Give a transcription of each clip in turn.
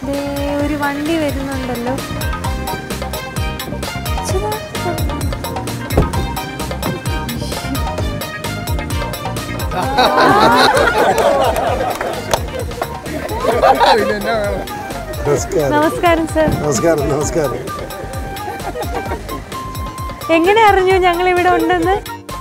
ദേ, ഒരു വണ്ടി വരുന്നുണ്ടല്ലോ ഇച്ചിരി നമസ്കാരം നമസ്കാരം സർ നമസ്കാരം നമസ്കാരം എങ്ങനെ അറിഞ്ഞു ഞങ്ങൾ ഇവിടെ ഉണ്ടെന്ന്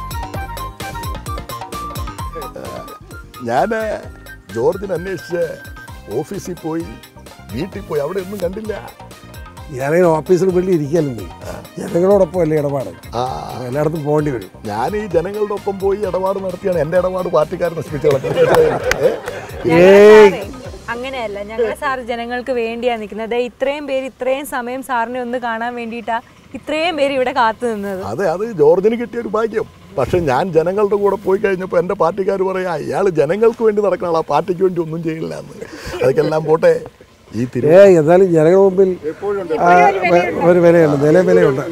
ഞാൻ ജോർജിനെ അന്വേഷിച്ച് ഓഫീസിൽ പോയി വീട്ടിൽ പോയി അവിടെ ഒന്നും കണ്ടില്ല ഞാനിങ്ങനെ ഓഫീസിൽ വേണ്ടി ഇരിക്കാനുണ്ട് ജനങ്ങളോടൊപ്പം അല്ലേ ഇടപാട് ആ അപ്പൊ എല്ലായിടത്തും പോകേണ്ടി വരും ഞാൻ ഈ ജനങ്ങളുടെ ഒപ്പം പോയി ഇടപാട് നടത്തിയാണ് എൻ്റെ ഇടപാട് പാർട്ടിക്കാരെ നശിപ്പിച്ചു കളഞ്ഞത്. ഏ? ഏയ് അങ്ങനെയല്ല ഞങ്ങൾ സാർ ജനങ്ങൾക്ക് വേണ്ടിയാ നിൽക്കുന്നത് ദേ, ഇത്രയും പേര് ഇത്രയും സമയം സാറിനെ ഒന്ന് കാണാൻ വേണ്ടിയിട്ടാ ഇത്രയും പേര് ഇവിടെ കാത്തു നിന്നത് അതെ അത് ജോർജിന് കിട്ടിയ ഒരു ഭാഗ്യം പക്ഷെ ഞാൻ ജനങ്ങളുടെ കൂടെ പോയി കഴിഞ്ഞപ്പോൾ എൻ്റെ പാർട്ടിക്കാർ പറയാ ഇയാൾ ജനങ്ങൾക്ക് വേണ്ടി നടക്കണ ആ പാർട്ടിക്ക് വേണ്ടി ഒന്നും ചെയ്യില്ല എന്ന് അതൊക്കെല്ലാം പോട്ടെ ഈ തിരു ഏ എന്നാലും ജനങ്ങളുടെ മുമ്പിൽ ആ, വ- ഒരു വിലയുണ്ട് നില വിലയുണ്ട്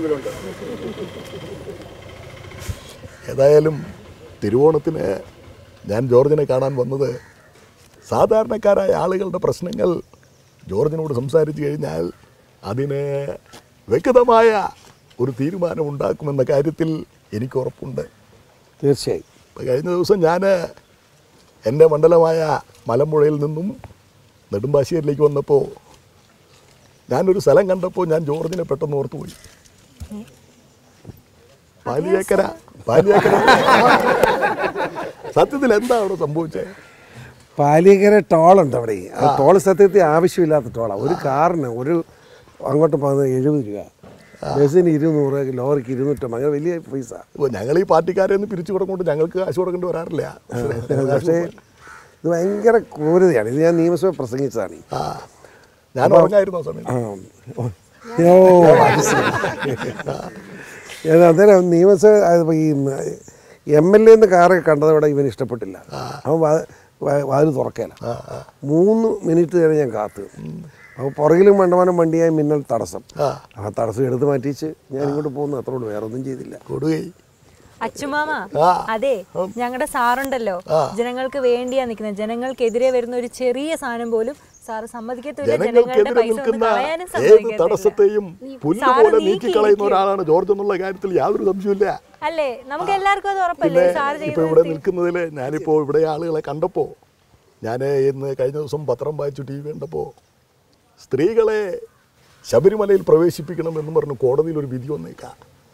ഏതായാലും തിരുവോണത്തിന് ഞാൻ ജോർജിനെ കാണാൻ വന്നത് സാധാരണക്കാരായ ആളുകളുടെ പ്രശ്നങ്ങൾ ജോർജിനോട് സംസാരിച്ചു കഴിഞ്ഞാൽ അതിന് വ്യക്തമായ ഒരു തീരുമാനം ഉണ്ടാക്കുമെന്ന കാര്യത്തിൽ എനിക്ക് ഉറപ്പുണ്ട് തീർച്ചയായും ഇപ്പം കഴിഞ്ഞ ദിവസം ഞാൻ എൻ്റെ മണ്ഡലമായ മലമ്പുഴയിൽ നിന്നും നെടുമ്പാശ്ശേരിയിലേക്ക് വന്നപ്പോൾ ഞാനൊരു സ്ഥലം കണ്ടപ്പോൾ ഞാൻ ജോർജിനെ പെട്ടെന്ന് ഓർത്തുപോയി പാലിയേക്കര പാലിയേക്കര സത്യത്തിൽ എന്താ അവിടെ സംഭവിച്ചത് പാലിയക്കര ടോളുണ്ട് അവിടെ ആ ടോൾ സത്യത്തിൽ ആവശ്യമില്ലാത്ത ടോളാണ് ഒരു കാറിന് ഒരു അങ്ങോട്ട് പോകുന്നത് എഴുപത് രൂപ ബസ്സിന് ഇരുന്നൂറ് ലോറിക്ക് ഇരുന്നൂറ്റമ്പത് അങ്ങനെ വലിയ പൈസ ഇപ്പോൾ ഞങ്ങൾ ഈ പാർട്ടിക്കാരെ ഒന്ന് പിരിച്ചു കൊടുക്കൊണ്ട് ഞങ്ങൾക്ക് കാശ് കൊടുക്കേണ്ടി വരാറില്ല പക്ഷേ ഇത് ഭയങ്കര ക്രൂരതയാണ് ഇത് ഞാൻ നിയമസഭ പ്രസംഗിച്ചതാണ് ആ ഞാൻ ഉറങ്ങായിരുന്നു ആ സമയത്ത് ആ. ഓ അത് ശരി. ഏത് അന്നേരം നിയമസഭ അത് ഈ എം എൽ എ കാറ് കണ്ടതോടെ ഇവൻ ഇഷ്ടപ്പെട്ടില്ല അവൻ വാ- വാ- വാതിൽ തുറക്കേല ആ ആ മൂന്ന് മിനിറ്റ് നേരം ഞാൻ കാത്തു അപ്പോൾ പുറകിലും മണ്ടമാനം വണ്ടിയായി മിന്നൽ തടസ്സം ആ ആ തടസ്സം എടുത്ത് മാറ്റിച്ച് ഞാൻ ഇങ്ങോട്ട് പോകുന്നു അത്രേ ഉള്ളൂ വേറെ ഒന്നും ചെയ്തില്ല കൊടുകൈ അച്ചുമാമ ആ. അതെ ഞങ്ങളുടെ സാറുണ്ടല്ലോ ജനങ്ങൾക്ക് വേണ്ടിയാ നിൽക്കുന്നത് ജനങ്ങൾക്കെതിരെ വരുന്ന ഒരു ചെറിയ സാധനം പോലും സാറ് സമ്മതിക്കത്തില്ല ജനങ്ങളുടെ ജനങ്ങൾക്കെതിരെ പൈസ ഒന്ന് നിൽക്കുന്ന കളയാനും ഏത് സമ്മതിക്കത്തില്ല തടസ്സത്തെയും പുല്ല് സാറ് പോലെ നീക്കി നീക്കിക്കളയുന്ന ഇരിക്കും. ഒരാളാണ് ജോർജ് എന്നുള്ള കാര്യത്തിൽ യാതൊരു സംശയമില്ല അല്ലേ നമുക്ക് എല്ലാവർക്കും അത് ഉറപ്പല്ലേ പിന്നെ സാറ് ഇപ്പൊ ഇവിടെ ചെയ്യുന്നത് നിൽക്കുന്നതിൽ ഞാനിപ്പോ ഇവിടെ ആളുകളെ കണ്ടപ്പോ ഞാൻ ഇന്ന് കഴിഞ്ഞ ദിവസം പത്രം വായിച്ചു ടി വി കണ്ടപ്പോ സ്ത്രീകളെ ശബരിമലയിൽ പ്രവേശിപ്പിക്കണം എന്ന് പറഞ്ഞു കോടതിയിൽ ഒരു വിധി വന്നേക്കാം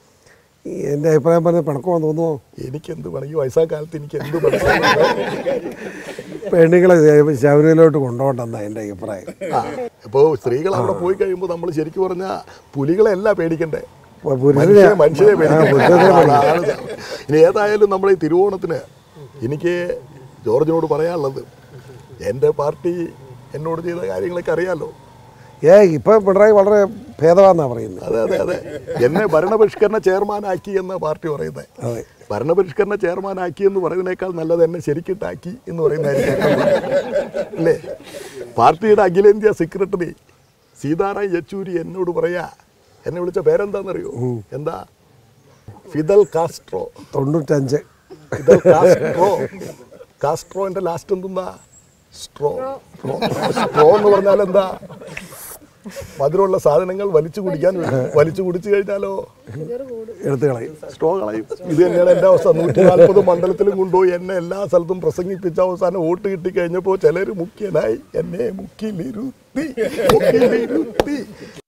ഈ എൻ്റെ അഭിപ്രായം പറഞ്ഞ പിണക്കമാണെന്ന് തോന്നുമോ എനിക്ക് എന്ത് വേണം ഈ വയസ്സാ കാലത്ത് എനിക്ക് എന്ത് മനസ്സിലായി പെണ്ണുങ്ങളെ ശബരിമലയിലോട്ട് കൊണ്ടുപോകണ്ടെന്നാ എൻ്റെ അഭിപ്രായം ഇപ്പോൾ സ്ത്രീകൾ അവിടെ പോയി കഴിയുമ്പോൾ നമ്മൾ ശരിക്കും പറഞ്ഞാൽ പുലികളെയല്ല പേടിക്കണ്ടേ പുരുഷനെ മനുഷ്യ മനുഷ്യരെ ആ, പേടിക്കണ്ടേ? പുരുഷനെ ആ, അതാണ് ഇത്. ഇനി ഏതായാലും നമ്മുടെ ഈ തിരുവോണത്തിന് എനിക്ക് ജോർജിനോട് പറയാനുള്ളത് എൻ്റെ പാർട്ടി എന്നോട് ചെയ്ത കാര്യങ്ങളൊക്കെ അറിയാലോ ഏ ഇപ്പം പിണറായി വളരെ ഭേദമാണെന്നാണ് പറയുന്നത് അതെ അതെ അതെ എന്നെ ഭരണപരിഷ്കരണ ചെയർമാനാക്കി എന്ന പാർട്ടി പറയുന്നത് അതെ ഭരണപരിഷ്കരണ ചെയർമാനാക്കി എന്ന് പറയുന്നതിനേക്കാൾ നല്ലത് എന്നെ ശരിക്കിട്ടാക്കി എന്ന് പറയുന്നതായിരിക്കും അല്ലേ പാർട്ടിയുടെ അഖിലേന്ത്യാ സെക്രട്ടറി സീതാറാം യെച്ചൂരി എന്നോട് പറയാ എന്നെ വിളിച്ച പേരെന്താണെന്നറിയോ എന്താ ഫിദൽ കാസ്ട്രോ തൊണ്ണൂറ്റഞ്ച് ഫിദൽ കാസ്ട്രോ കാസ്ട്രോന്റെ ലാസ്റ്റ് എന്തെന്നാ സ്ട്രോ സ്ട്രോ എന്ന് പറഞ്ഞാൽ എന്താ മധുരമുള്ള സാധനങ്ങൾ വലിച്ചു കുടിക്കാൻ വലിച്ചു കുടിച്ചു കഴിഞ്ഞാലോ എടുത്ത് കളയും സ്ട്രോ കളയും ഇത് തന്നെയാണ് എൻ്റെ അവസ്ഥ നൂറ്റി നാൽപ്പത് മണ്ഡലത്തിലും കൊണ്ടുപോയി എന്നെ എല്ലാ സ്ഥലത്തും പ്രസംഗിപ്പിച്ച അവസാനം വോട്ട് കിട്ടി കഴിഞ്ഞപ്പോൾ ചിലർ മുഖ്യനായി എന്നെ മുക്കിലിരുത്തി മുക്കിലിരുത്തി